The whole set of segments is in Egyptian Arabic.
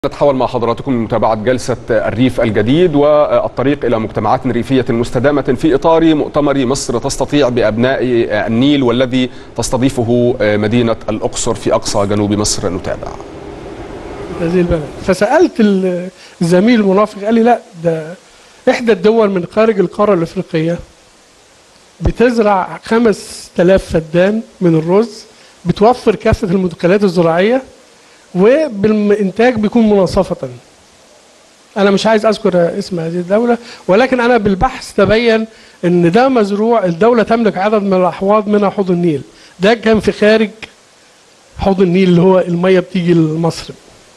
نتحول مع حضراتكم لمتابعة جلسة الريف الجديد والطريق إلى مجتمعات ريفية مستدامة في إطار مؤتمر مصر تستطيع بأبناء النيل والذي تستضيفه مدينة الأقصر في أقصى جنوب مصر نتابع هذه البلد فسألت الزميل المرافق قال لي لا ده إحدى الدول من خارج القارة الأفريقية بتزرع 5000 فدان من الرز بتوفر كافة المدخلات الزراعية وبالإنتاج بيكون مناصفة أنا مش عايز أذكر اسم هذه الدولة ولكن أنا بالبحث تبين إن ده مزروع الدولة تملك عدد من الأحواض منها حوض النيل ده كان في خارج حوض النيل اللي هو المية بتيجي لمصر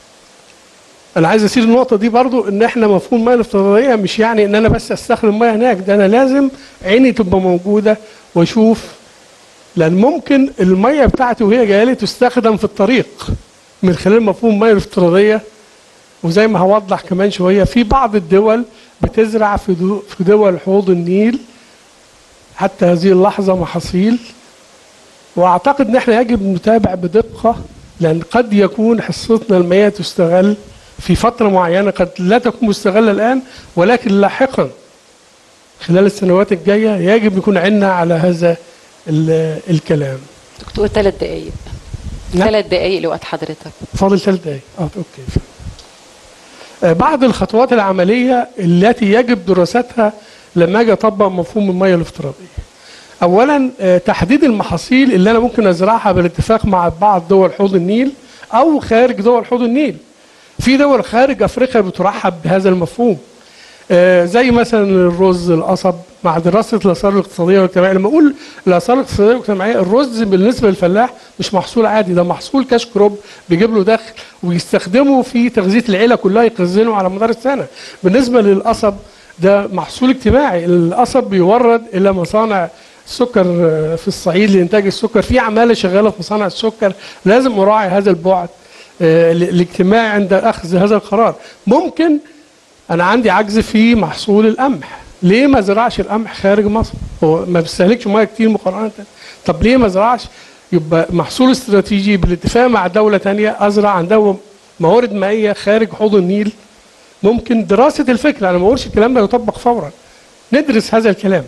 انا عايز اسير النقطه دي برضو ان احنا مفهوم الميه الافتراضيه مش يعني ان انا بس استخدم ميه هناك ده انا لازم عيني تبقى موجوده واشوف لان ممكن الميه بتاعتي وهي جايه لي تستخدم في الطريق من خلال مفهوم الميه الافتراضيه وزي ما هوضح كمان شويه في بعض الدول بتزرع في دو في دول حوض النيل حتى هذه اللحظه محاصيل واعتقد ان احنا يجب نتابع بدقه لان قد يكون حصتنا المياه تستغل في فترة معينة قد لا تكون مستغلة الآن ولكن لاحقا خلال السنوات الجاية يجب يكون عندنا على هذا الكلام دكتور ثلاث دقايق نعم. ثلاث دقايق لوقت حضرتك فاضل ثلاث دقايق اه اوكي آه، بعض الخطوات العملية التي يجب دراستها لما اجي اطبق مفهوم المياه الافتراضية اولا آه، تحديد المحاصيل اللي انا ممكن ازرعها بالاتفاق مع بعض دول حوض النيل او خارج دول حوض النيل في دول خارج افريقيا بترحب بهذا المفهوم آه، زي مثلا الرز القصب مع دراسه الاثار الاقتصاديه والاجتماعيه لما اقول الاثار الاقتصاديه والاجتماعيه الرز بالنسبه للفلاح مش محصول عادي ده محصول كاش كروب بيجيب له دخل ويستخدمه في تغذيه العيله كلها يخزنه على مدار السنه بالنسبه للقصب ده محصول اجتماعي القصب بيورد الى مصانع السكر في الصعيد لانتاج السكر في عماله شغاله في مصانع السكر لازم اراعي هذا البعد آه، الاجتماعي عند اخذ هذا القرار ممكن انا عندي عجز في محصول القمح ليه ما زرعش القمح خارج مصر هو ما بيستهلكش ميه كتير مقارنه طب ليه ما زرعش يبقى محصول استراتيجي بالاتفاق مع دوله تانية ازرع عندها موارد مائيه خارج حوض النيل ممكن دراسه الفكره انا ما بقولش الكلام ده يطبق فورا ندرس هذا الكلام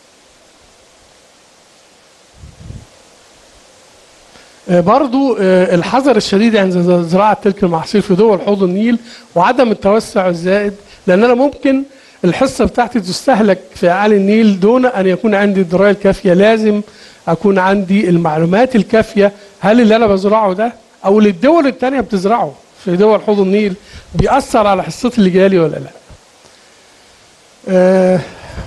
آه، برضو آه، الحذر الشديد عند زراعة تلك المحاصيل في دول حوض النيل وعدم التوسع الزائد لأن أنا ممكن الحصة بتاعتي تستهلك في أعالي النيل دون أن يكون عندي الدراية الكافية لازم أكون عندي المعلومات الكافية هل اللي أنا بزرعه ده أو اللي الدول التانية بتزرعه في دول حوض النيل بيأثر على حصتي اللي جالي ولا لا آه،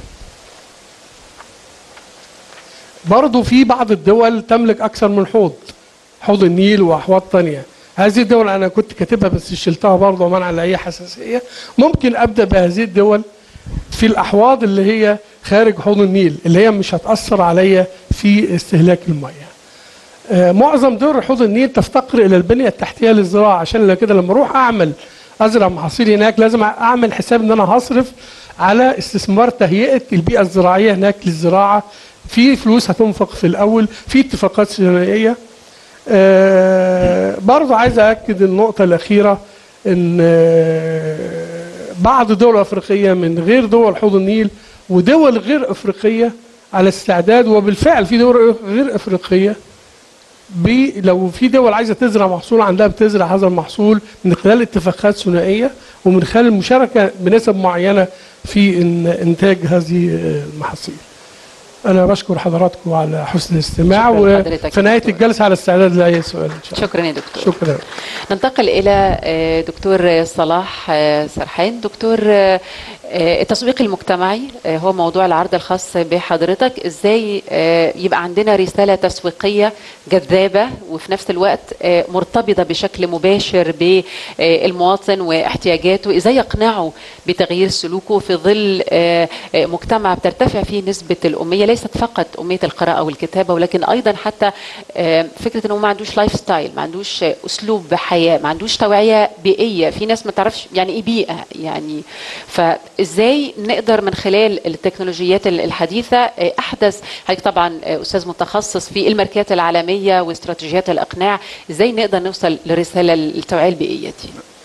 برضو في بعض الدول تملك أكثر من حوض حوض النيل واحواض تانية هذه الدول انا كنت كاتبها بس شلتها برضه منعا لاي حساسيه ممكن ابدا بهذه الدول في الاحواض اللي هي خارج حوض النيل اللي هي مش هتاثر عليا في استهلاك الميه آه، معظم دول حوض النيل تفتقر الى البنيه التحتيه للزراعه عشان لو كده لما اروح اعمل ازرع محاصيل هناك لازم اعمل حساب ان انا هصرف على استثمار تهيئه البيئه الزراعيه هناك للزراعه في فلوس هتنفق في الاول في اتفاقات ثنائيه آه، برضه عايز أأكد النقطة الأخيرة إن آه، بعض الدول الأفريقية من غير دول حوض النيل ودول غير أفريقية على استعداد وبالفعل في دول غير أفريقية بي لو في دول عايزة تزرع محصول عندها بتزرع هذا المحصول من خلال اتفاقات ثنائية ومن خلال المشاركة بنسب معينة في إن- إنتاج هذه المحاصيل. أنا بشكر حضراتكم على حسن الاستماع شكراً لحضرتك وفي يا نهاية دكتور. الجلسة على استعداد لأي سؤال إن شاء الله. شكرا يا دكتور شكرا ننتقل الى آه، دكتور صلاح آه، سرحان دكتور آه، آه، التسويق المجتمعي آه، هو موضوع العرض الخاص بحضرتك ازاي آه، يبقى عندنا رساله تسويقيه جذابه وفي نفس الوقت آه، مرتبطه بشكل مباشر بالمواطن واحتياجاته ازاي يقنعه بتغيير سلوكه في ظل آه، آه، مجتمع بترتفع فيه نسبه الاميه ليست فقط اميه القراءه والكتابه ولكن ايضا حتى آه، فكره انه ما عندوش لايف ستايل ما عندوش آه، اسلوب حياه ما عندوش توعيه بيئيه في ناس ما تعرفش يعني ايه بيئه يعني فازاي نقدر من خلال التكنولوجيات الحديثه آه، احدث حضرتك طبعا آه، استاذ متخصص في الماركات العالميه واستراتيجيات الاقناع ازاي نقدر نوصل لرساله التوعيه البيئيه دي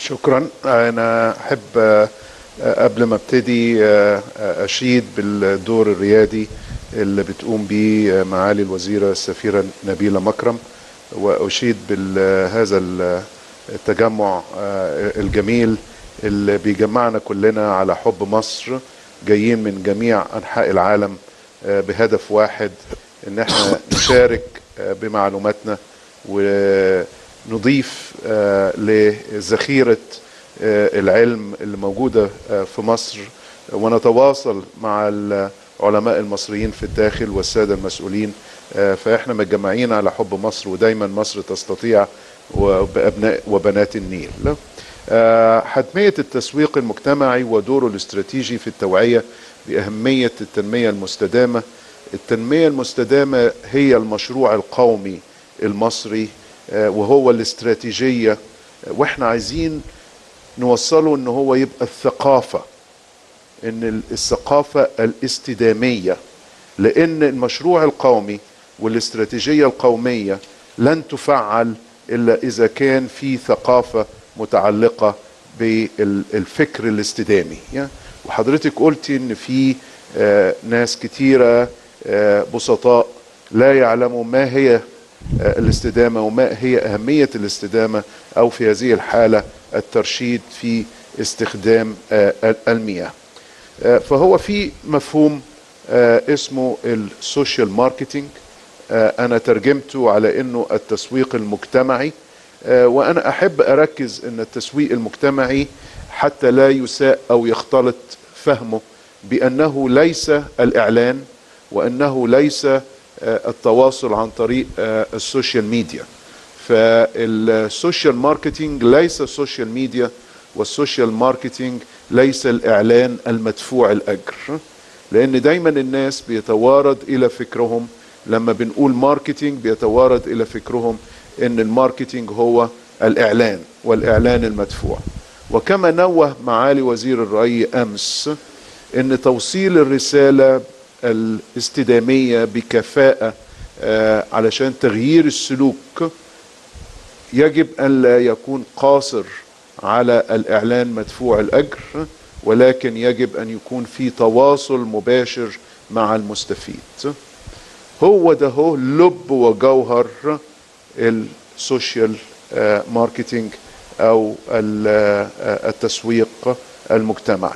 شكرا انا احب آه، آه، قبل ما ابتدي آه، آه، اشيد بالدور الريادي اللي بتقوم به آه، معالي الوزيره السفيره نبيله مكرم واشيد بهذا التجمع آه، الجميل اللي بيجمعنا كلنا على حب مصر جايين من جميع انحاء العالم آه، بهدف واحد ان احنا نشارك آه، بمعلوماتنا ونضيف آه، لذخيره آه، العلم اللي موجوده آه، في مصر ونتواصل مع العلماء المصريين في الداخل والساده المسؤولين آه، فاحنا متجمعين على حب مصر ودايما مصر تستطيع وبابناء وبنات النيل آه، حتميه التسويق المجتمعي ودوره الاستراتيجي في التوعيه باهميه التنميه المستدامه التنميه المستدامه هي المشروع القومي المصري آه، وهو الاستراتيجيه آه، واحنا عايزين نوصله ان هو يبقى الثقافه ان الثقافه الاستداميه لان المشروع القومي والاستراتيجيه القوميه لن تفعل الا اذا كان في ثقافه متعلقه بالفكر الاستدامي يا. وحضرتك قلتي ان في آه، ناس كتيره آه، بسطاء لا يعلموا ما هي آه، الاستدامه وما هي اهميه الاستدامه او في هذه الحاله الترشيد في استخدام آه، المياه. آه، فهو في مفهوم آه، اسمه السوشيال ماركتينج آه، انا ترجمته على انه التسويق المجتمعي آه، وانا احب اركز ان التسويق المجتمعي حتى لا يساء او يختلط فهمه بانه ليس الاعلان وانه ليس آه، التواصل عن طريق آه، السوشيال ميديا فالسوشيال ماركتينج ليس سوشيال ميديا والسوشيال ماركتينج ليس الاعلان المدفوع الاجر لان دايما الناس بيتوارد الى فكرهم لما بنقول ماركتينج بيتوارد الى فكرهم ان الماركتينج هو الاعلان والاعلان المدفوع وكما نوه معالي وزير الري امس ان توصيل الرساله الاستداميه بكفاءه آه، علشان تغيير السلوك يجب ان لا يكون قاصر على الاعلان مدفوع الاجر ولكن يجب ان يكون في تواصل مباشر مع المستفيد هو ده هو لب وجوهر السوشيال آه، ماركتينج او ال- آه، التسويق المجتمعي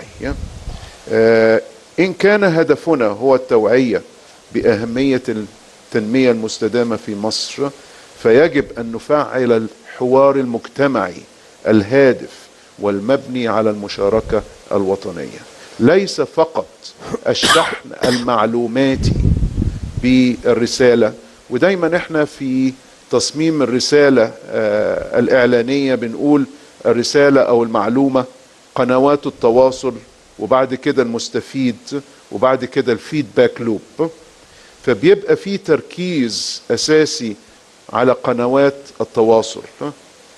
آه، ان كان هدفنا هو التوعيه باهميه التنميه المستدامه في مصر فيجب ان نفعل الحوار المجتمعي الهادف والمبني على المشاركه الوطنيه ليس فقط الشحن المعلوماتي بالرساله ودايما احنا في تصميم الرساله آه، الاعلانيه بنقول الرساله او المعلومه قنوات التواصل وبعد كده المستفيد وبعد كده الفيدباك لوب فبيبقى في تركيز اساسي على قنوات التواصل آه،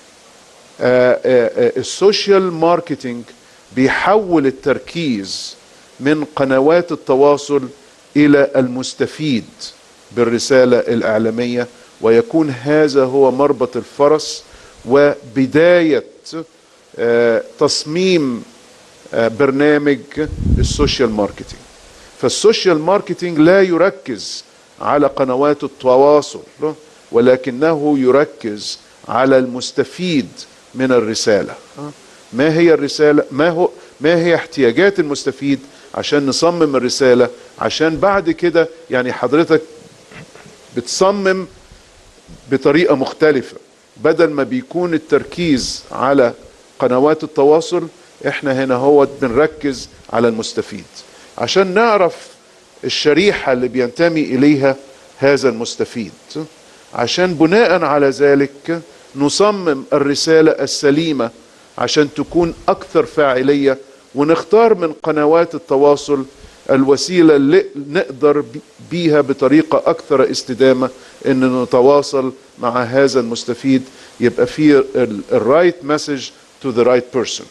آه، آه، السوشيال ماركتينج بيحول التركيز من قنوات التواصل الى المستفيد بالرساله الاعلاميه ويكون هذا هو مربط الفرس وبدايه آه، تصميم آه، برنامج السوشيال ماركتينج فالسوشيال ماركتينج لا يركز على قنوات التواصل ولكنه يركز على المستفيد من الرساله ما هي الرساله ما هو ما هي احتياجات المستفيد عشان نصمم الرساله عشان بعد كده يعني حضرتك بتصمم بطريقه مختلفه بدل ما بيكون التركيز على قنوات التواصل احنا هنا هو بنركز على المستفيد عشان نعرف الشريحه اللي بينتمي اليها هذا المستفيد عشان بناء على ذلك نصمم الرساله السليمه عشان تكون اكثر فاعليه ونختار من قنوات التواصل الوسيله اللي نقدر بيها بطريقه اكثر استدامه ان نتواصل مع هذا المستفيد يبقى في الرايت مسج تو ذا رايت بيرسون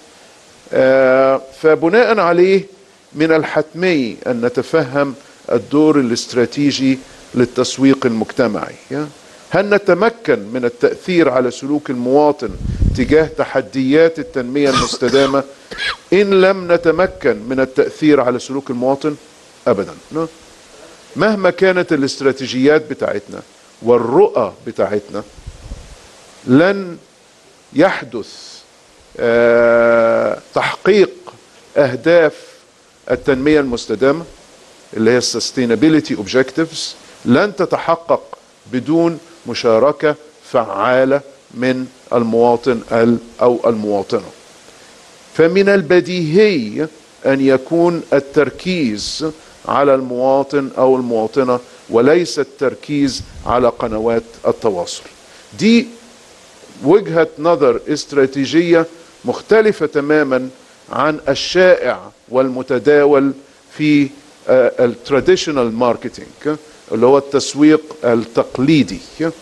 فبناء عليه من الحتمي ان نتفهم الدور الاستراتيجي للتسويق المجتمعي هل نتمكن من التاثير على سلوك المواطن تجاه تحديات التنميه المستدامه ان لم نتمكن من التاثير على سلوك المواطن ابدا مهما كانت الاستراتيجيات بتاعتنا والرؤى بتاعتنا لن يحدث آه تحقيق اهداف التنميه المستدامه اللي هي السستينابيلتي اوبجكتيفز لن تتحقق بدون مشاركه فعاله من المواطن او المواطنه فمن البديهي ان يكون التركيز على المواطن او المواطنه وليس التركيز على قنوات التواصل دي وجهه نظر استراتيجيه مختلفه تماما عن الشائع والمتداول في التراديشنال ماركتينج اللي هو التسويق التقليدي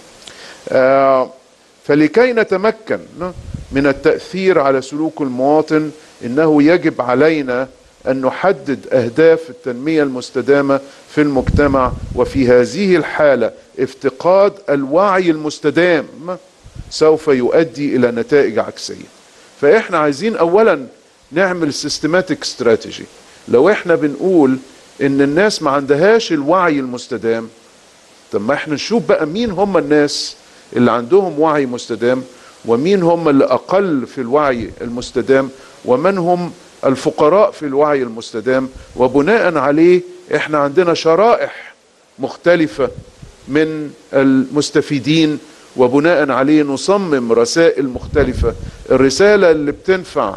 فلكي نتمكن من التاثير على سلوك المواطن انه يجب علينا ان نحدد اهداف التنميه المستدامه في المجتمع وفي هذه الحاله افتقاد الوعي المستدام سوف يؤدي الى نتائج عكسيه فاحنا عايزين اولا نعمل سيستماتيك استراتيجي لو احنا بنقول ان الناس ما عندهاش الوعي المستدام طب ما احنا نشوف بقى مين هم الناس اللي عندهم وعي مستدام ومين هم اللي اقل في الوعي المستدام ومن هم الفقراء في الوعي المستدام وبناء عليه احنا عندنا شرائح مختلفة من المستفيدين وبناء عليه نصمم رسائل مختلفة الرسالة اللي بتنفع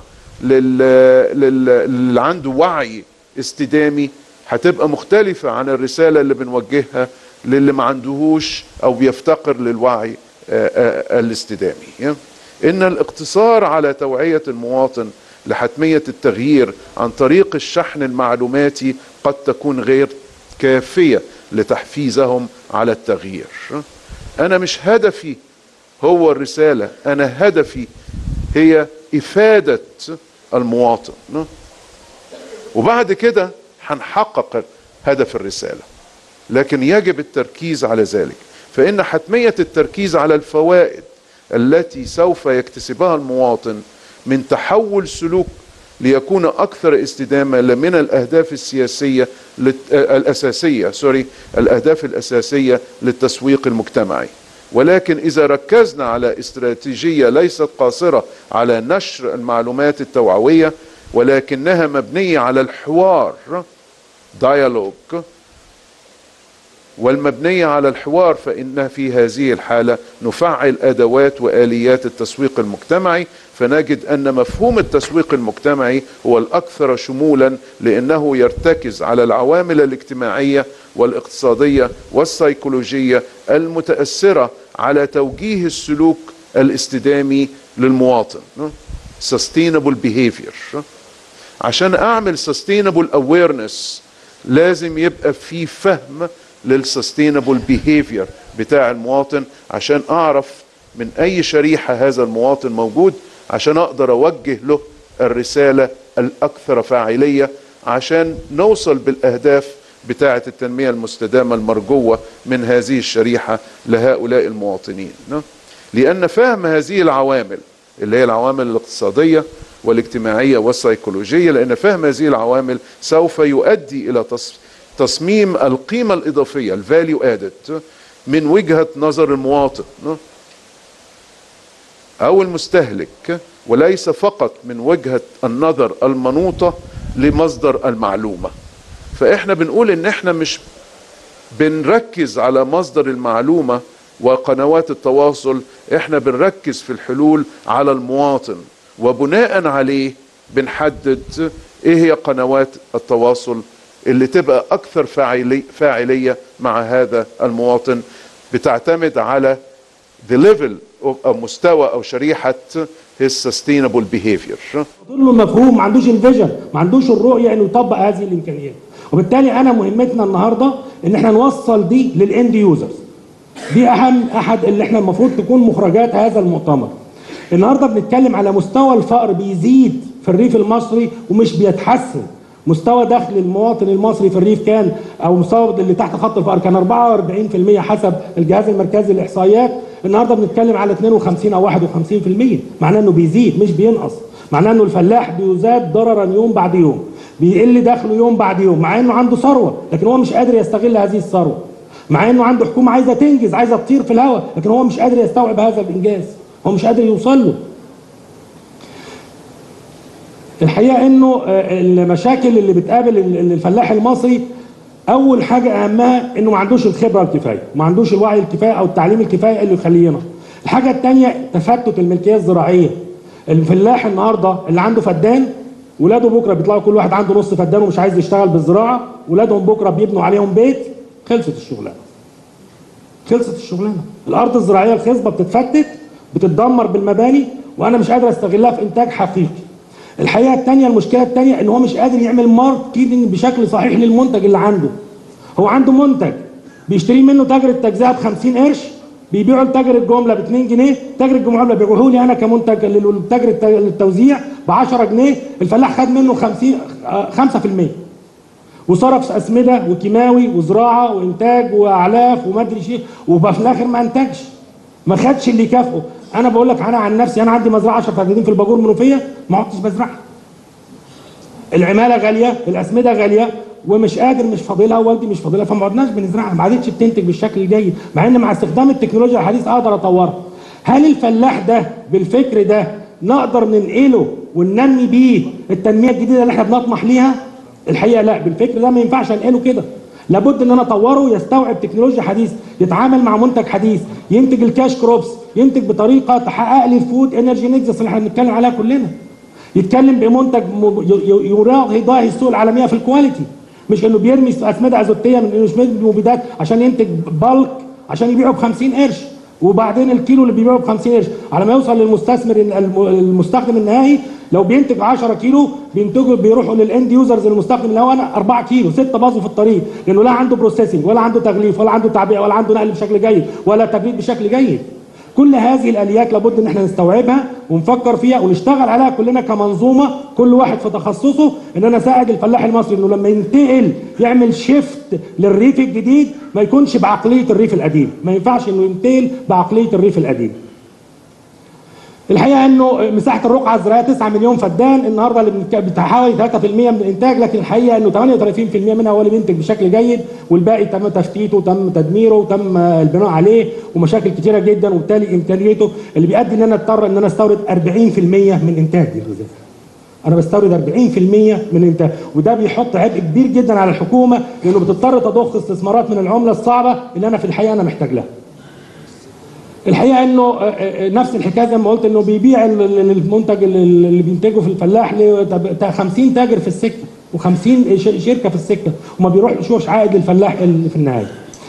للي عنده وعي استدامي هتبقى مختلفة عن الرسالة اللي بنوجهها للي ما عندهوش او بيفتقر للوعي الاستدامي ان الاقتصار على توعية المواطن لحتمية التغيير عن طريق الشحن المعلوماتي قد تكون غير كافية لتحفيزهم على التغيير انا مش هدفي هو الرسالة انا هدفي هي افادة المواطن وبعد كده هنحقق هدف الرسالة لكن يجب التركيز على ذلك فإن حتمية التركيز على الفوائد التي سوف يكتسبها المواطن من تحول سلوك ليكون أكثر استدامة من الأهداف السياسية الأساسية سوري الأهداف الأساسية للتسويق المجتمعي ولكن إذا ركزنا على استراتيجية ليست قاصرة على نشر المعلومات التوعوية ولكنها مبنية على الحوار ديالوج والمبنية على الحوار فإن في هذه الحالة نفعل أدوات وآليات التسويق المجتمعي فنجد أن مفهوم التسويق المجتمعي هو الأكثر شمولا لأنه يرتكز على العوامل الاجتماعية والاقتصادية والسيكولوجية المتأثرة على توجيه السلوك الاستدامي للمواطن sustainable behavior عشان أعمل sustainable awareness لازم يبقى في فهم للسستينبل بيهيفير بتاع المواطن عشان اعرف من اي شريحه هذا المواطن موجود عشان اقدر اوجه له الرساله الاكثر فاعليه عشان نوصل بالاهداف بتاعه التنميه المستدامه المرجوه من هذه الشريحه لهؤلاء المواطنين لان فهم هذه العوامل اللي هي العوامل الاقتصاديه والاجتماعيه والسيكولوجيه لان فهم هذه العوامل سوف يؤدي الى تصفيق تصميم القيمة الإضافية الفاليو ادد من وجهة نظر المواطن أو المستهلك وليس فقط من وجهة النظر المنوطة لمصدر المعلومة فإحنا بنقول إن إحنا مش بنركز على مصدر المعلومة وقنوات التواصل إحنا بنركز في الحلول على المواطن وبناء عليه بنحدد إيه هي قنوات التواصل اللي تبقى اكثر فاعلي فاعليه مع هذا المواطن بتعتمد على the level او مستوى او شريحه his sustainable behavior له مفهوم ما عندوش الفيجن ما عندوش الرؤيه انه يطبق هذه الامكانيات وبالتالي انا مهمتنا النهارده ان احنا نوصل دي للاند يوزرز دي اهم احد اللي احنا المفروض تكون مخرجات هذا المؤتمر النهارده بنتكلم على مستوى الفقر بيزيد في الريف المصري ومش بيتحسن مستوى دخل المواطن المصري في الريف كان او مستوى اللي تحت خط الفقر كان 44% حسب الجهاز المركزي للاحصائيات النهارده بنتكلم على 52 او 51% معناه انه بيزيد مش بينقص معناه انه الفلاح بيزداد ضررا يوم بعد يوم بيقل دخله يوم بعد يوم مع انه عنده ثروه لكن هو مش قادر يستغل هذه الثروه مع انه عنده حكومه عايزه تنجز عايزه تطير في الهواء لكن هو مش قادر يستوعب هذا الانجاز هو مش قادر يوصل له الحقيقه انه آه، المشاكل اللي بتقابل ال- الفلاح المصري اول حاجه اهمها انه ما عندوش الخبره الكفايه ما عندوش الوعي الكفايه او التعليم الكفايه اللي يخليه ينهض الحاجه الثانيه تفتت الملكيه الزراعيه الفلاح النهارده اللي عنده فدان ولاده بكره بيطلعوا كل واحد عنده نص فدان ومش عايز يشتغل بالزراعه ولادهم بكره بيبنوا عليهم بيت خلصت الشغلانه خلصت الشغلانه الارض الزراعيه الخصبه بتتفتت بتتدمر بالمباني وانا مش قادر استغلها في انتاج حقيقي الحقيقه الثانيه المشكله الثانيه ان هو مش قادر يعمل ماركتنج بشكل صحيح للمنتج اللي عنده هو عنده منتج بيشتري منه تاجر التجزئه ب 50 قرش بيبيعه لتاجر الجمله ب 2 جنيه تاجر الجمله بيبيعه لي انا كمنتج للتاجر الت- التوزيع ب 10 جنيه الفلاح خد منه 50 آه، 5% وصرف اسمده وكيماوي وزراعه وانتاج واعلاف وما ادري شيء وفي الاخر ما انتجش ما خدش اللي يكافئه انا بقول لك انا عن نفسي انا عندي مزرعه 10 فدادين في الباجور المنوفيه ما عدتش بزرعها العماله غاليه الاسمده غاليه ومش قادر مش فاضلها ووالدي مش فاضلها فما عدناش بنزرعها ما عادتش بتنتج بالشكل الجيد مع ان مع استخدام التكنولوجيا الحديثه اقدر اطورها هل الفلاح ده بالفكر ده نقدر ننقله وننمي بيه التنميه الجديده اللي احنا بنطمح ليها الحقيقه لا بالفكر ده ما ينفعش انقله كده لابد ان انا اطوره يستوعب تكنولوجيا حديث يتعامل مع منتج حديث ينتج الكاش كروبس ينتج بطريقه تحقق لي الفود انرجي نيكسس اللي احنا بنتكلم عليها كلنا يتكلم بمنتج م- ي- ي- يراعي يضاهي السوق العالميه في الكواليتي مش انه بيرمي اسمده ازوتيه من مش بيرمي مبيدات عشان ينتج بالك عشان يبيعه ب 50 قرش وبعدين الكيلو اللي بيبيعه ب 50 قرش على ما يوصل للمستثمر الم- المستخدم النهائي لو بينتج 10 كيلو بينتجوا بيروحوا للاند يوزرز المستخدم اللي هو انا 4 كيلو 6 باظوا في الطريق لانه لا عنده بروسيسنج ولا عنده تغليف ولا عنده تعبئه ولا عنده نقل بشكل جيد ولا تبريد بشكل جيد كل هذه الاليات لابد ان احنا نستوعبها ونفكر فيها ونشتغل عليها كلنا كمنظومه كل واحد في تخصصه ان انا اساعد الفلاح المصري انه لما ينتقل يعمل شيفت للريف الجديد ما يكونش بعقليه الريف القديم ما ينفعش انه ينتقل بعقليه الريف القديم الحقيقه انه مساحه الرقعه الزراعيه 9 مليون فدان النهارده اللي بنك- بتحاول 3% من الانتاج لكن الحقيقه انه 38% منها هو اللي بينتج بشكل جيد والباقي تم تفتيته وتم تدميره وتم آه، البناء عليه ومشاكل كتيره جدا وبالتالي امكانيته اللي بيؤدي ان انا اضطر ان انا استورد 40% من انتاجي الغذائي. انا بستورد 40% من انتاج وده بيحط عبء كبير جدا على الحكومه لانه بتضطر تضخ استثمارات من العمله الصعبه اللي انا في الحقيقه انا محتاج لها. الحقيقه انه آه، آه، نفس الحكايه زي ما قلت انه بيبيع ال- ال- المنتج اللي اللي بينتجه في الفلاح ل 50 تاجر في السكه و50 شركه في السكه وما بيروحش عائد للفلاح اللي في النهايه.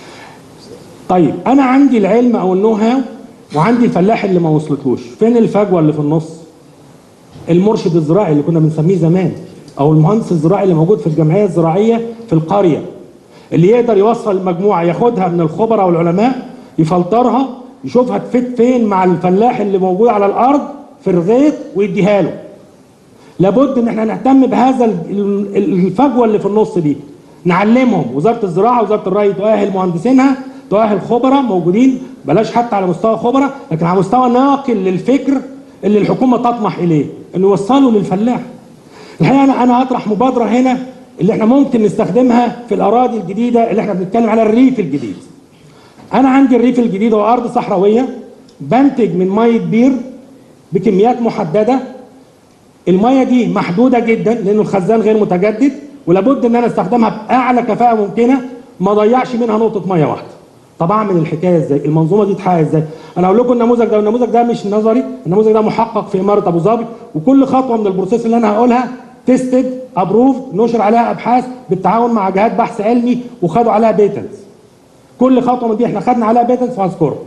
طيب انا عندي العلم او النو هاو وعندي الفلاح اللي ما وصلتلوش، فين الفجوه اللي في النص؟ المرشد الزراعي اللي كنا بنسميه زمان او المهندس الزراعي اللي موجود في الجمعيه الزراعيه في القريه اللي يقدر يوصل المجموعه ياخدها من الخبراء والعلماء يفلترها يشوفها تفيد فين مع الفلاح اللي موجود على الارض في الغيط ويديها له لابد ان احنا نهتم بهذا ال- ال- الفجوه اللي في النص دي نعلمهم وزاره الزراعه وزاره الري تؤهل مهندسينها تؤهل خبراء موجودين بلاش حتى على مستوى خبراء لكن على مستوى ناقل للفكر اللي الحكومه تطمح اليه انه يوصله للفلاح الحقيقه انا انا اطرح مبادره هنا اللي احنا ممكن نستخدمها في الاراضي الجديده اللي احنا بنتكلم على الريف الجديد انا عندي الريف الجديد هو ارض صحراويه بنتج من ميه بير بكميات محدده الميه دي محدوده جدا لانه الخزان غير متجدد ولابد ان انا استخدمها باعلى كفاءه ممكنه ما اضيعش منها نقطه ميه واحده طب اعمل الحكايه ازاي المنظومه دي تتحقق ازاي انا هقول لكم النموذج ده والنموذج ده مش نظري النموذج ده محقق في اماره ابو ظبي وكل خطوه من البروسيس اللي انا هقولها تيستد ابروفد نشر عليها ابحاث بالتعاون مع جهات بحث علمي وخدوا عليها بيتنس كل خطوه من دي احنا خدنا عليها بيتنس وهذكرها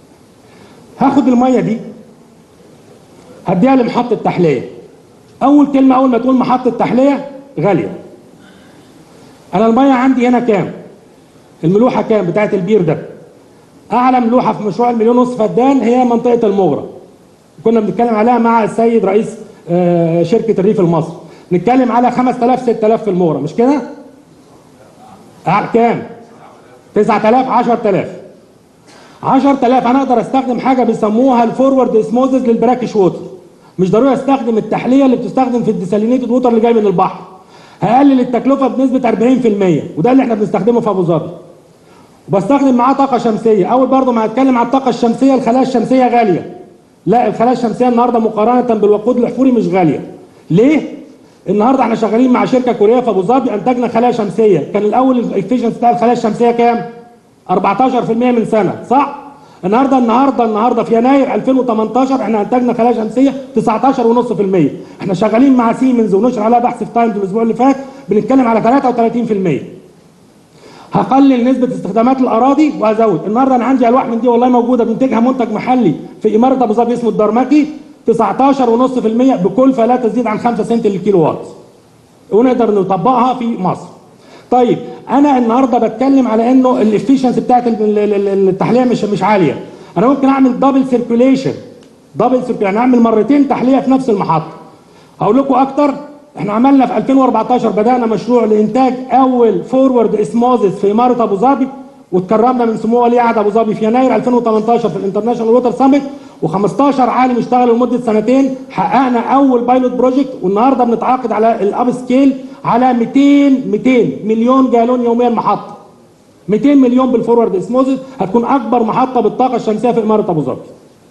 هاخد الميه دي هديها لمحطه تحليه اول كلمه اول ما تقول محطه تحليه غاليه انا الميه عندي هنا كام الملوحه كام بتاعت البير ده اعلى ملوحه في مشروع المليون ونص فدان هي منطقه المغرى كنا بنتكلم عليها مع السيد رئيس آه، شركه الريف المصري نتكلم على 5000 6000 في المغرى مش كده أع- كام 9000 10000 10000 انا اقدر استخدم حاجه بيسموها الفورورد اسموزز للبراكش ووتر مش ضروري استخدم التحليه اللي بتستخدم في الديسالينيتد ووتر اللي جاي من البحر هقلل التكلفه بنسبه 40% وده اللي احنا بنستخدمه في ابو ظبي وبستخدم معاه طاقه شمسيه اول برضه ما هتكلم عن الطاقه الشمسيه الخلايا الشمسيه غاليه لا الخلايا الشمسيه النهارده مقارنه بالوقود الاحفوري مش غاليه ليه النهارده احنا شغالين مع شركه كوريه في ابو ظبي انتجنا خلايا شمسيه كان الاول الافيشنسي بتاع الخلايا الشمسيه كام 14% من سنه صح النهارده النهارده النهارده في يناير 2018 احنا انتجنا خلايا شمسيه 19.5% احنا شغالين مع سيمنز ونشر عليها بحث في تايمز الاسبوع اللي فات بنتكلم على 33% هقلل نسبه استخدامات الاراضي وهزود النهارده انا عندي الواح من دي والله موجوده بنتجها منتج محلي في اماره ابو ظبي اسمه الدرمكي 19.5% بكلفه لا تزيد عن 5 سنت للكيلو وات ونقدر نطبقها في مصر طيب انا النهارده بتكلم على انه الافشنسي بتاعت ال- ال- ال- التحليه مش مش عاليه انا ممكن اعمل دبل سيركيوليشن دبل سيركيوليشن يعني اعمل مرتين تحليه في نفس المحطه هقول لكم اكتر احنا عملنا في 2014 بدانا مشروع لانتاج اول فورورد اسموزس في اماره ابو ظبي واتكرمنا من سمو ولي عهد ابو ظبي في يناير 2018 في الانترناشونال ووتر سامت و15 عالم اشتغلوا لمده سنتين حققنا اول بايلوت بروجكت والنهارده بنتعاقد على الاب سكيل على 200 200 مليون جالون يوميا محطه 200 مليون بالفورورد اسموزس هتكون اكبر محطه بالطاقه الشمسيه في اماره ابو ظبي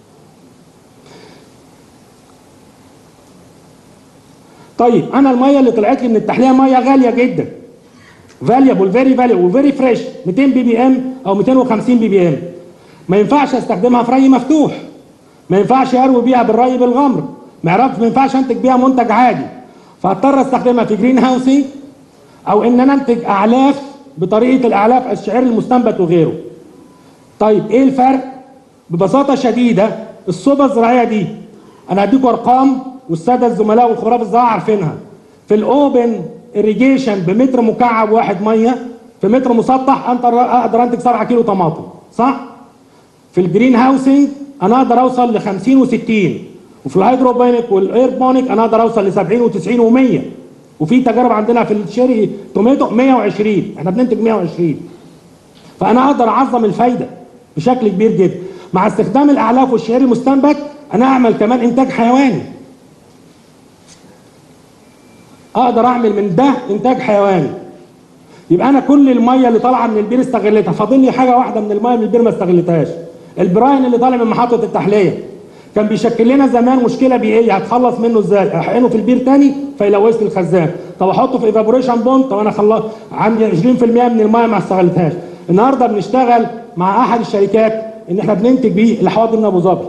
طيب انا الميه اللي طلعت لي من التحليه ميه غاليه جدا فاليبل فيري فاليبل وفيري فريش 200 بي بي ام او 250 بي بي ام ما ينفعش استخدمها في ري مفتوح ما ينفعش اروي بيها بالري بالغمر ما يعرفش ما ينفعش انتج بيها منتج عادي فاضطر استخدمها في جرين هاوسنج او ان انا انتج اعلاف بطريقه الاعلاف الشعير المستنبت وغيره طيب ايه الفرق ببساطه شديده الصوبه الزراعيه دي انا هديكم ارقام والساده الزملاء والخبراء في الزراعه عارفينها في الاوبن irrigation بمتر مكعب واحد ميه في متر مسطح انت اقدر انتج 7 كيلو طماطم صح في الجرين هاوسنج انا اقدر اوصل ل 50 و60 وفي الهيدروبونيك والايربونيك انا اقدر اوصل ل 70 و90 و100 وفي تجارب عندنا في الشيري توميتو 120 احنا بننتج 120 فانا اقدر اعظم الفايده بشكل كبير جدا مع استخدام الاعلاف والشعير المستنبت انا اعمل كمان انتاج حيواني اقدر اعمل من ده انتاج حيواني يبقى انا كل الميه اللي طالعه من البير استغلتها فاضل لي حاجه واحده من الميه من البير ما استغلتهاش البراين اللي طالع من محطه التحليه كان بيشكل لنا زمان مشكله بيئيه هتخلص منه ازاي احقنه في البير تاني فيلوث لي الخزان طب احطه في ايفابوريشن بوند طب انا خلص عندي 20% من الميه ما استغلتهاش النهارده بنشتغل مع احد الشركات ان احنا بننتج بيه الحواض من ابو ظبي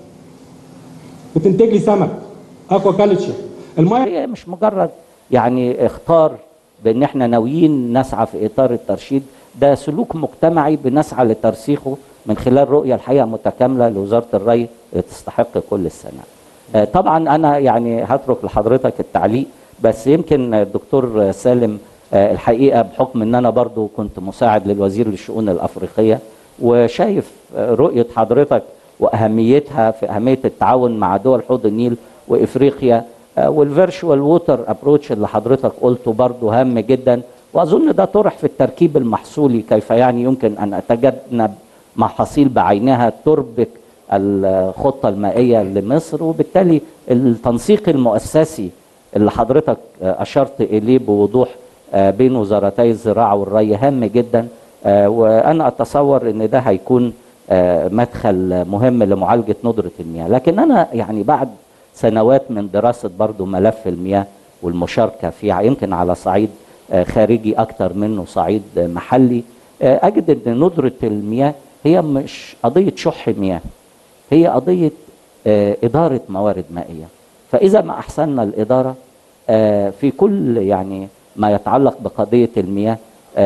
بتنتج لي سمك اكوا كالتشر الميه هي مش مجرد يعني اختار بان احنا ناويين نسعى في اطار الترشيد ده سلوك مجتمعي بنسعى لترسيخه من خلال رؤيه الحقيقه متكامله لوزاره الري تستحق كل السنه. آه، طبعا انا يعني هترك لحضرتك التعليق بس يمكن الدكتور سالم آه، الحقيقه بحكم ان انا برضو كنت مساعد للوزير للشؤون الافريقيه وشايف آه، رؤيه حضرتك واهميتها في اهميه التعاون مع دول حوض النيل وافريقيا والفيرشوال ووتر ابروتش اللي حضرتك قلته برضه هام جدا واظن ده طرح في التركيب المحصولي كيف يعني يمكن ان اتجنب محاصيل بعينها تربك الخطه المائيه لمصر وبالتالي التنسيق المؤسسي اللي حضرتك اشرت اليه بوضوح بين وزارتي الزراعه والري هام جدا وانا اتصور ان ده هيكون مدخل مهم لمعالجه ندره المياه لكن انا يعني بعد سنوات من دراسة برضو ملف المياه والمشاركة فيها يمكن على صعيد خارجي أكتر منه صعيد محلي أجد أن ندرة المياه هي مش قضية شح مياه هي قضية إدارة موارد مائية فإذا ما أحسننا الإدارة في كل يعني ما يتعلق بقضية المياه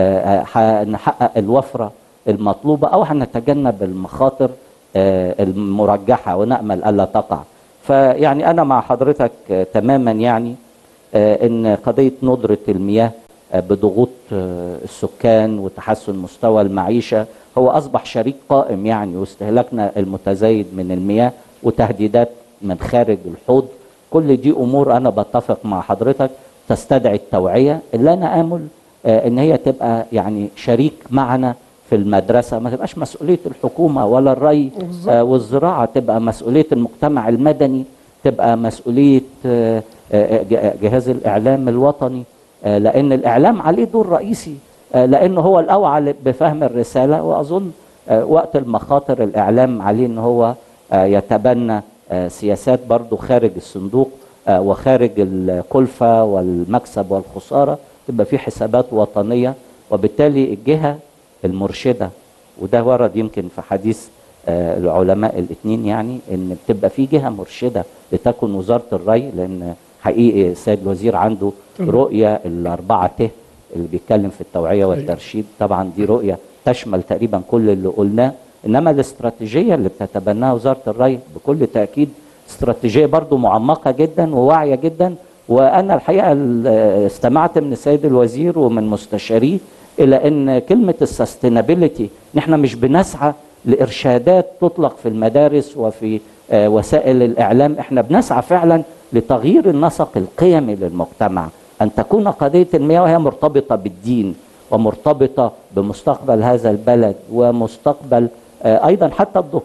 هنحقق الوفرة المطلوبة أو هنتجنب المخاطر المرجحة ونأمل ألا تقع فيعني انا مع حضرتك تماما يعني ان قضيه ندره المياه بضغوط السكان وتحسن مستوى المعيشه هو اصبح شريك قائم يعني واستهلاكنا المتزايد من المياه وتهديدات من خارج الحوض كل دي امور انا بتفق مع حضرتك تستدعي التوعيه اللي انا امل ان هي تبقى يعني شريك معنا في المدرسه ما تبقاش مسؤوليه الحكومه ولا الري آه والزراعه تبقى مسؤوليه المجتمع المدني تبقى مسؤوليه آه آه ج- جهاز الاعلام الوطني آه لان الاعلام عليه دور رئيسي آه لانه هو الاوعى ل- بفهم الرساله واظن آه وقت المخاطر الاعلام عليه ان هو آه يتبنى آه سياسات برضو خارج الصندوق آه وخارج الكلفه والمكسب والخساره تبقى في حسابات وطنيه وبالتالي الجهه المرشده وده ورد يمكن في حديث آه، العلماء الاثنين يعني ان بتبقى في جهه مرشده لتكن وزاره الري لان حقيقي السيد الوزير عنده رؤيه الاربعه ت اللي بيتكلم في التوعيه والترشيد طبعا دي رؤيه تشمل تقريبا كل اللي قلناه انما الاستراتيجيه اللي بتتبناها وزاره الري بكل تاكيد استراتيجيه برضو معمقه جدا وواعيه جدا وانا الحقيقه ال- استمعت من السيد الوزير ومن مستشاريه الى ان كلمه السستينابيلتي نحن مش بنسعى لارشادات تطلق في المدارس وفي آه، وسائل الاعلام احنا بنسعى فعلا لتغيير النسق القيمي للمجتمع ان تكون قضيه المياه وهي مرتبطه بالدين ومرتبطه بمستقبل هذا البلد ومستقبل آه، ايضا حتى الضغط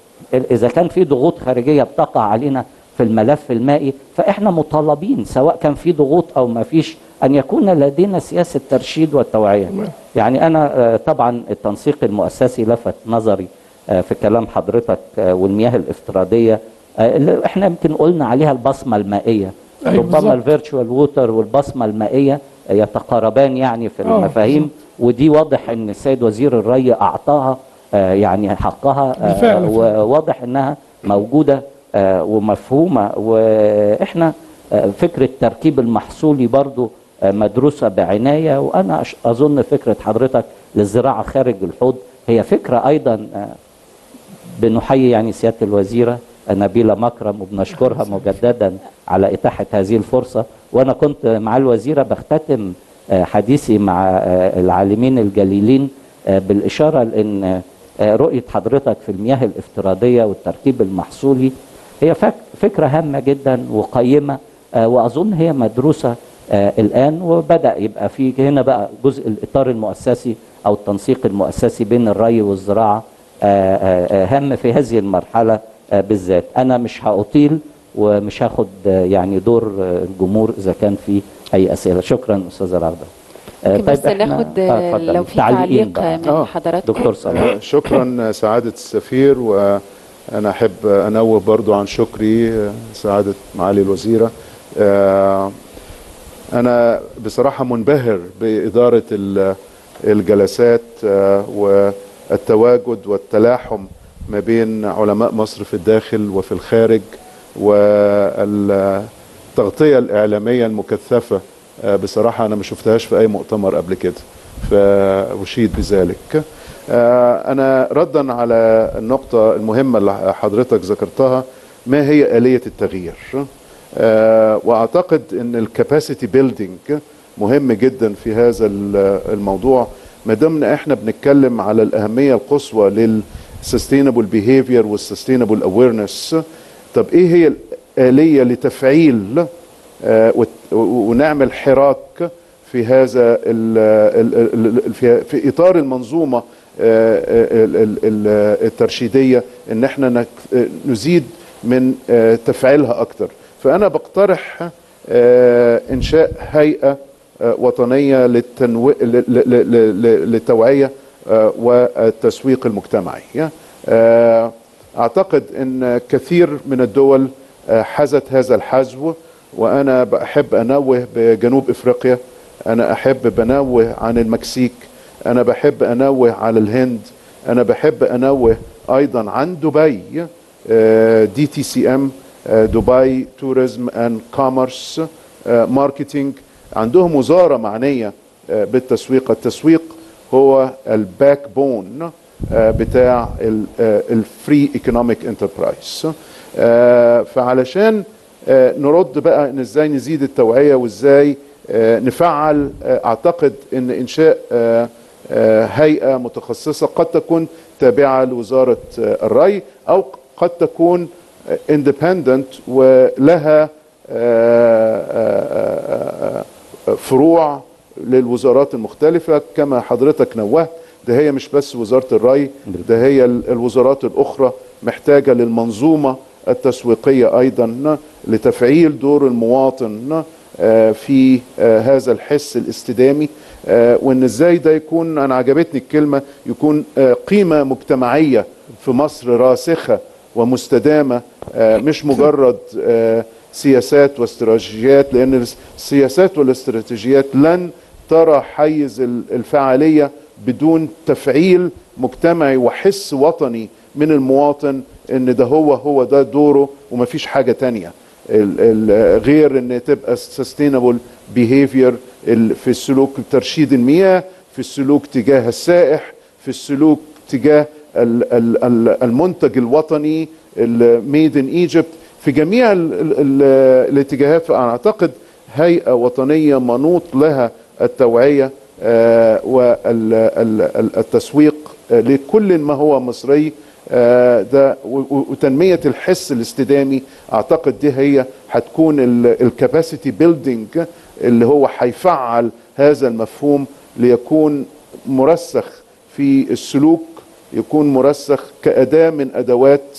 اذا كان في ضغوط خارجيه بتقع علينا في الملف المائي فاحنا مطالبين سواء كان في ضغوط او ما فيش ان يكون لدينا سياسه ترشيد والتوعيه يعني انا آه، طبعا التنسيق المؤسسي لفت نظري آه، في كلام حضرتك آه، والمياه الافتراضيه آه، اللي احنا يمكن قلنا عليها البصمه المائيه أيوة ربما بالظبط. الفيرتشوال ووتر والبصمه المائيه يتقاربان يعني في آه، المفاهيم ودي واضح ان السيد وزير الري اعطاها آه، يعني حقها آه، بالفعل. وواضح انها موجوده آه، ومفهومه واحنا آه، فكره تركيب المحصولي برضو آه، مدروسه بعنايه وانا أش- اظن فكره حضرتك للزراعه خارج الحوض هي فكره ايضا آه، بنحيي يعني سياده الوزيره نبيله مكرم وبنشكرها مجددا على اتاحه هذه الفرصه وانا كنت مع الوزيره بختتم آه، حديثي مع آه، العالمين الجليلين آه، بالاشاره لان آه، رؤيه حضرتك في المياه الافتراضيه والتركيب المحصولي هي فك فكره هامه جدا وقيمه آه، واظن هي مدروسه آه، الان وبدا يبقى في هنا بقى جزء الاطار المؤسسي او التنسيق المؤسسي بين الري والزراعه آه، آه، آه، هام في هذه المرحله آه، بالذات انا مش هاطيل ومش هاخد آه، يعني دور آه، الجمهور اذا كان في اي اسئله شكرا استاذ رغده آه، ممكن بس إحنا- ناخد آه، اتفضل. لو في تعليقين تعليق بقى. من حضراتكم دكتور صلاح شكرا سعادة السفير وأنا أحب أنوه برضو عن شكري سعادة معالي الوزيرة آه، أنا بصراحة منبهر بإدارة ال- الجلسات آه، والتواجد والتلاحم ما بين علماء مصر في الداخل وفي الخارج والتغطية الإعلامية المكثفة آه، بصراحة أنا ما شفتهاش في أي مؤتمر قبل كده فأشيد بذلك آه، أنا ردا على النقطة المهمة اللي حضرتك ذكرتها ما هي آلية التغيير آه، وأعتقد أن الكاباسيتي بيلدينج مهم جدا في هذا ال- الموضوع ما دمنا احنا بنتكلم على الأهمية القصوى للسستينبل بيهيفير والسستينبل اويرنس طب ايه هي الآلية لتفعيل آه، وت- و- ونعمل حراك في هذا ال ال ال في, في اطار المنظومه آه، ال- ال- ال- الترشيديه ان احنا نك- نزيد من آه، تفعيلها اكتر فانا بقترح آه، انشاء هيئه آه، وطنيه للتنو... ل- ل- ل- ل- للتوعيه آه، والتسويق المجتمعي آه، اعتقد ان كثير من الدول آه، حذت هذا الحذو وانا بحب انوه بجنوب افريقيا انا احب بنوه عن المكسيك انا بحب انوه على الهند انا بحب انوه ايضا عن دبي دي تي سي ام دبي توريزم اند كوميرس ماركتينج عندهم وزاره معنيه آه، بالتسويق التسويق هو الباك بون بتاع الفري ايكونوميك انتربرايز فعلشان آه، نرد بقى ان ازاي نزيد التوعيه وازاي آه، نفعل آه، اعتقد ان انشاء آه، آه، هيئه متخصصه قد تكون تابعه لوزاره آه، الري او قد تكون اندبندنت ولها آه، آه، آه، فروع للوزارات المختلفه كما حضرتك نوهت ده هي مش بس وزاره الري ده هي ال- الوزارات الاخرى محتاجه للمنظومه التسويقيه ايضا لتفعيل دور المواطن آه، في آه، هذا الحس الاستدامي آه، وان ازاي ده يكون انا عجبتني الكلمه يكون آه، قيمه مجتمعيه في مصر راسخه ومستدامه آه، مش مجرد آه، سياسات واستراتيجيات لان السياسات والاستراتيجيات لن ترى حيز ال- الفعاليه بدون تفعيل مجتمعي وحس وطني من المواطن ان ده هو هو ده دوره ومفيش حاجه تانية ال- ال- غير ان تبقى sustainable behavior ال- في السلوك ترشيد المياه في السلوك تجاه السائح في السلوك تجاه ال- ال- ال- المنتج الوطني الميد ان ايجيبت في جميع ال ال ال الاتجاهات فانا اعتقد هيئه وطنيه منوط لها التوعيه والتسويق لكل ما هو مصري آه، ده و- و- وتنميه الحس الاستدامي اعتقد دي هي هتكون الكاباسيتي بيلدينج اللي هو هيفعل هذا المفهوم ليكون مرسخ في السلوك يكون مرسخ كاداه من ادوات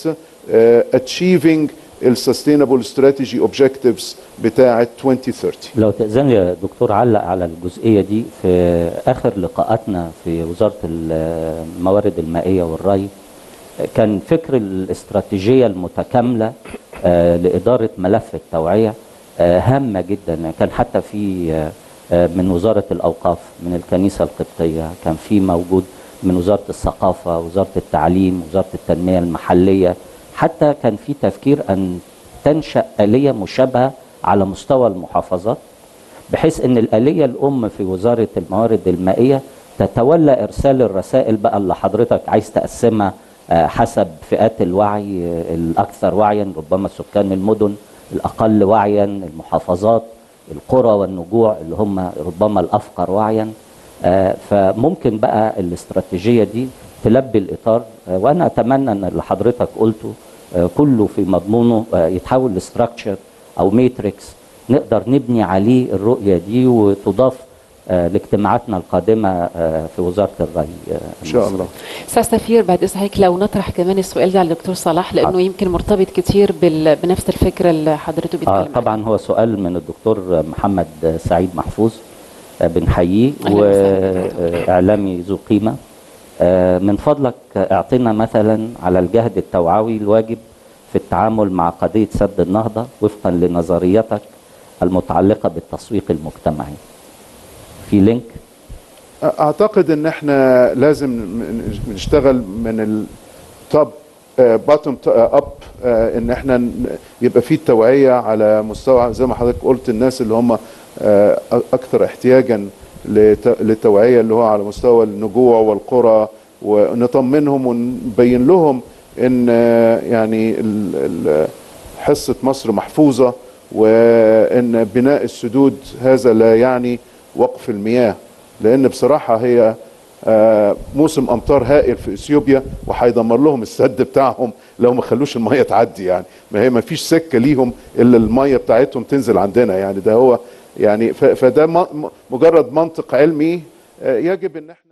اتشيفنج السستينبل استراتيجي اوبجكتيفز بتاعه 2030 لو تأذن لي يا دكتور علق على الجزئية دي في آخر لقاءاتنا في وزارة الموارد المائية والري كان فكر الاستراتيجية المتكاملة آه، لإدارة ملف التوعية آه، هامة جدا كان حتى في آه، آه، من وزارة الأوقاف من الكنيسة القبطية كان في موجود من وزارة الثقافة وزارة التعليم وزارة التنمية المحلية حتى كان في تفكير أن تنشأ آلية مشابهة على مستوى المحافظات بحيث ان الآلية الأم في وزارة الموارد المائية تتولى إرسال الرسائل بقى اللي حضرتك عايز تقسمها آه، حسب فئات الوعي آه، الأكثر وعيا ربما سكان المدن الأقل وعيا المحافظات القرى والنجوع اللي هم ربما الأفقر وعيا آه، فممكن بقى الاستراتيجية دي تلبي الإطار آه، وأنا أتمنى أن اللي حضرتك قلته آه، كله في مضمونه آه، يتحول لستراكشر أو ماتريكس نقدر نبني عليه الرؤية دي وتضاف آه، لاجتماعاتنا القادمة آه، في وزارة الري آه، ان شاء الله استاذ سفير بعد اذنك لو نطرح كمان السؤال ده على الدكتور صلاح لانه حاضر. يمكن مرتبط كتير بال... بنفس الفكره اللي حضرته بيتكلم آه عنها. طبعا هو سؤال من الدكتور محمد سعيد محفوظ آه، بنحييه أهلاً وسهلاً. وإعلامي ذو قيمة آه، من فضلك اعطينا مثلا على الجهد التوعوي الواجب في التعامل مع قضية سد النهضة وفقا لنظريتك المتعلقة بالتسويق المجتمعي في لينك اعتقد ان احنا لازم ن- نشتغل من التوب باتوم اب ان احنا ن- يبقى في التوعيه على مستوى زي ما حضرتك قلت الناس اللي هم آه، اكثر احتياجا لت- للتوعيه اللي هو على مستوى النجوع والقرى ونطمنهم ونبين لهم ان آه، يعني ال- ال- حصه مصر محفوظه وان بناء السدود هذا لا يعني وقف المياه لان بصراحه هي آه، موسم امطار هائل في اثيوبيا وهيدمر لهم السد بتاعهم لو ما خلوش الميه تعدي يعني ما هي ما فيش سكه ليهم الا الميه بتاعتهم تنزل عندنا يعني ده هو يعني ف- فده م- مجرد منطق علمي آه، يجب ان احنا